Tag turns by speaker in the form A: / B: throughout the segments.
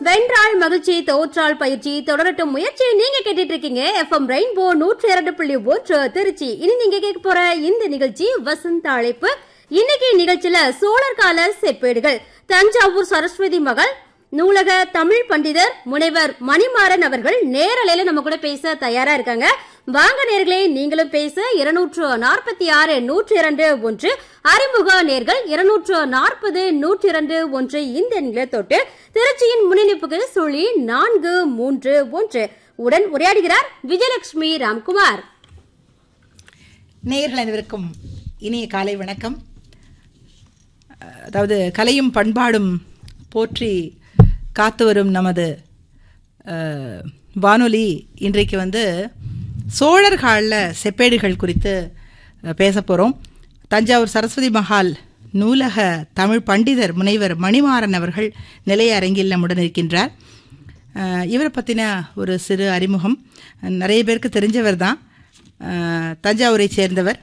A: வென்றால் மகிழ்ச்சி தோற்றால் பயிற்சி தொடரட்டும் முயற்சி நீங்க கேட்டுட்டு இருக்கீங்க எஃப்எம் ரெயின்போ நூற்றி இரண்டு புள்ளி ஒன்று திருச்சி இனி நீங்க கேட்க போற இந்த நிகழ்ச்சி வசந்த அழைப்பு இன்னைக்கு நிகழ்ச்சியில சோழர் கால செப்பேடுகள் தஞ்சாவூர் சரஸ்வதி மகள் நூலக தமிழ் பண்டிதர் முனைவர் மணிமாறன் அவர்கள் நேரலையில நம்ம கூட பேச தயாரா இருக்காங்க வாங்க நேர்களே நீங்களும் பேச இருநூற்று நாற்பத்தி ஆறு நூற்றி இரண்டு ஒன்று அறிமுக நேர்கள் இருநூற்று நாற்பது நூற்றி இரண்டு ஒன்று இந்த எண்களை தொட்டு திருச்சியின் முன்னிணைப்புக்கு சுழி நான்கு மூன்று ஒன்று உடன் உரையாடுகிறார் விஜயலட்சுமி ராம்குமார்
B: நேயர்கள் அனைவருக்கும் இனிய காலை வணக்கம் அதாவது கலையும் பண்பாடும் போற்றி காத்து வரும் நமது அஹ், வானொலி இன்றைக்கு வந்து சோழர் கால செப்பேடுகள் குறித்து அஹ், பேச போகிறோம் தஞ்சாவூர் சரஸ்வதி மஹால் நூலக தமிழ் பண்டிதர் முனைவர் மணிமாறன் அவர்கள் நிலைய அரங்கில் நம்முடன் இருக்கின்றார் அஹ், இவரை பற்றின ஒரு சிறு அறிமுகம் நிறைய பேருக்கு தெரிஞ்சவர் தான் தஞ்சாவூரைச் சேர்ந்தவர்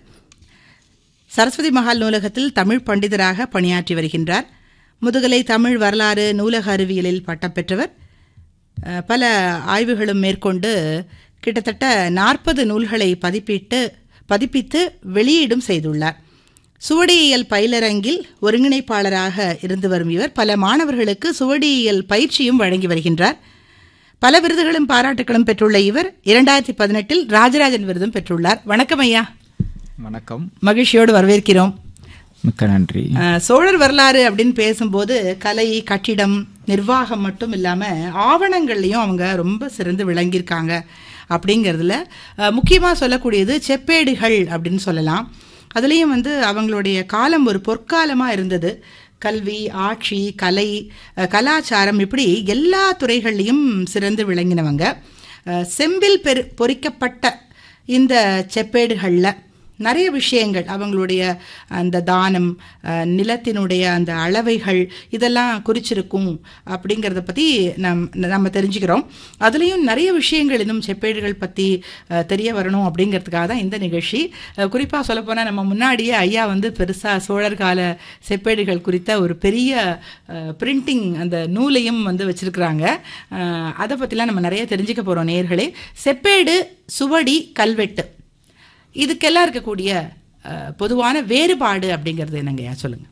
B: சரஸ்வதி மஹால் நூலகத்தில் தமிழ் பண்டிதராக பணியாற்றி வருகின்றார் முதுகலை தமிழ் வரலாறு நூலக அறிவியலில் பட்டம் பெற்றவர் அஹ், பல ஆய்வுகளும் மேற்கொண்டு கிட்டத்தட்ட நாற்பது நூல்களை பதிப்பிட்டு பதிப்பித்து வெளியீடும் செய்துள்ளார் சுவடியியல் பயிலரங்கில் ஒருங்கிணைப்பாளராக இருந்து வரும் இவர் பல மாணவர்களுக்கு சுவடியியல் பயிற்சியும் வழங்கி வருகின்றார் பல விருதுகளும் பாராட்டுகளும் பெற்றுள்ள இவர் இரண்டாயிரத்தி பதினெட்டில் ராஜராஜன் விருதும் பெற்றுள்ளார் வணக்கம் ஐயா
C: வணக்கம்
B: மகிழ்ச்சியோடு வரவேற்கிறோம்
C: மிக்க நன்றி
B: அஹ், சோழர் வரலாறு அப்படின்னு பேசும்போது கலை கட்டிடம் நிர்வாகம் மட்டும் இல்லாமல் ஆவணங்கள்லையும் அவங்க ரொம்ப சிறந்து விளங்கியிருக்காங்க அப்படிங்கிறதுல முக்கியமாக சொல்லக்கூடியது செப்பேடுகள் அப்படின்னு சொல்லலாம் அதுலேயும் வந்து அவங்களுடைய காலம் ஒரு பொற்காலமாக இருந்தது கல்வி ஆட்சி கலை அஹ், கலாச்சாரம் இப்படி எல்லா துறைகள்லையும் சிறந்து விளங்கினவங்க அஹ், செம்பில் பெரு பொறிக்கப்பட்ட இந்த செப்பேடுகளில் நிறைய விஷயங்கள் அவங்களுடைய அந்த தானம் அஹ், நிலத்தினுடைய அந்த அளவைகள் இதெல்லாம் குறிச்சிருக்கும் அப்படிங்கிறத பற்றி நம் நம்ம தெரிஞ்சுக்கிறோம் அதுலேயும் நிறைய விஷயங்கள் இன்னும் செப்பேடுகள் பற்றி அஹ், தெரிய வரணும் அப்படிங்கிறதுக்காக தான் இந்த நிகழ்ச்சி குறிப்பாக சொல்லப்போனால் நம்ம முன்னாடியே ஐயா வந்து பெருசாக சோழர் கால செப்பேடுகள் குறித்த ஒரு பெரிய பிரிண்டிங் அந்த நூலையும் வந்து வச்சுருக்குறாங்க அதை பற்றிலாம் நம்ம நிறைய தெரிஞ்சுக்க போகிறோம் நேர்களே செப்பேடு சுவடி கல்வெட்டு இதுக்கெல்லாம் இருக்கக்கூடிய அஹ், பொதுவான வேறுபாடு அப்படிங்கிறது என்னங்கய்யா சொல்லுங்க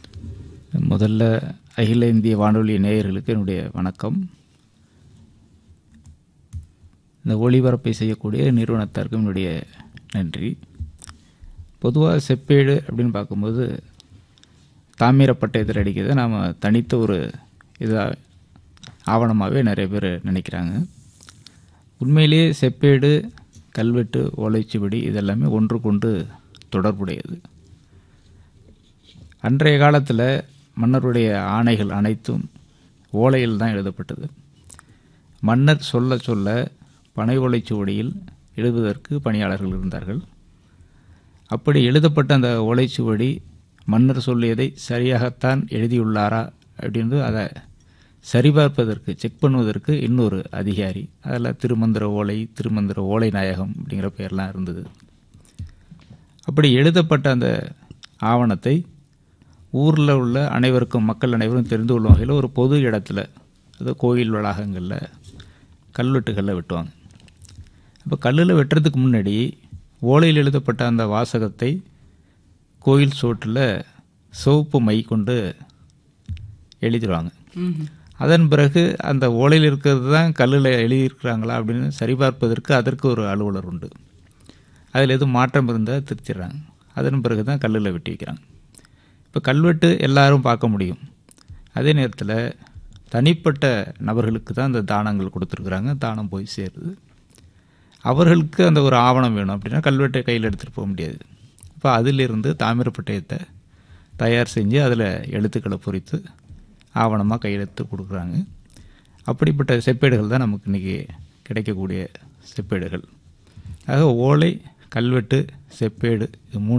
C: முதல்ல அகில இந்திய வானொலி நேயர்களுக்கு என்னுடைய வணக்கம் இந்த ஒளிபரப்பை செய்யக்கூடிய நிறுவனத்தாருக்கும் என்னுடைய நன்றி பொதுவாக செப்பேடு அப்படின்னு பார்க்கும்போது தாமிர பட்டயத்தில் அடிக்கிறத நாம் தனித்த ஒரு இதாக ஆவணமாகவே நிறைய பேர் நினைக்கிறாங்க உண்மையிலேயே செப்பேடு கல்வெட்டு ஓலைச்சுவடி இதெல்லாமே ஒன்றுக்கொண்டு தொடர்புடையது அன்றைய காலத்தில் மன்னருடைய ஆணைகள் அனைத்தும் ஓலையில் தான் எழுதப்பட்டது மன்னர் சொல்ல சொல்ல பனை ஓலைச்சுவடியில் எழுதுவதற்கு பணியாளர்கள் இருந்தார்கள் அப்படி எழுதப்பட்ட அந்த ஓலைச்சுவடி மன்னர் சொல்லியதை சரியாகத்தான் எழுதியுள்ளாரா அப்படின்னு அதை சரிபார்ப்பதற்கு செக் பண்ணுவதற்கு இன்னொரு அதிகாரி அதில் திருமந்திர ஓலை திருமந்திர ஓலை நாயகம் அப்படிங்கிற பேர்லாம் இருந்தது அப்படி எழுதப்பட்ட அந்த ஆவணத்தை ஊரில் உள்ள அனைவருக்கும் மக்கள் அனைவரும் தெரிந்து கொள்ளும் வகையில் ஒரு பொது இடத்துல அது கோயில் வளாகங்களில் கல்வெட்டுகளில் வெட்டுவாங்க அப்போ கல்லில் வெட்டுறதுக்கு முன்னாடி ஓலையில் எழுதப்பட்ட அந்த வாசகத்தை கோயில் சோற்றில் சிவப்பு மை கொண்டு எழுதிடுவாங்க அதன் பிறகு அந்த ஓலையில் இருக்கிறது தான் கல்லில் எழுதியிருக்கிறாங்களா அப்படின்னு சரிபார்ப்பதற்கு அதற்கு ஒரு அலுவலர் உண்டு அதில் எதுவும் மாற்றம் இருந்தால் திருத்திடுறாங்க அதன் பிறகு தான் கல்லில் வெட்டி வைக்கிறாங்க இப்போ கல்வெட்டு எல்லாரும் பார்க்க முடியும் அதே நேரத்தில் தனிப்பட்ட நபர்களுக்கு தான் அந்த தானங்கள் கொடுத்துருக்குறாங்க தானம் போய் சேருது அவர்களுக்கு அந்த ஒரு ஆவணம் வேணும் அப்படின்னா கல்வெட்டை கையில் எடுத்துகிட்டு போக முடியாது இப்போ அதிலிருந்து தாமிரப்பட்டயத்தை தயார் செஞ்சு அதில் எழுத்துக்களை பொறித்து ஆவணமாக கையெழுத்து கொடுக்குறாங்க அப்படிப்பட்ட செப்பேடுகள் தான் நமக்கு இன்றைக்கி கிடைக்கக்கூடிய செப்பேடுகள் ஆக ஓலை கல்வெட்டு செப்பேடு இது மூணு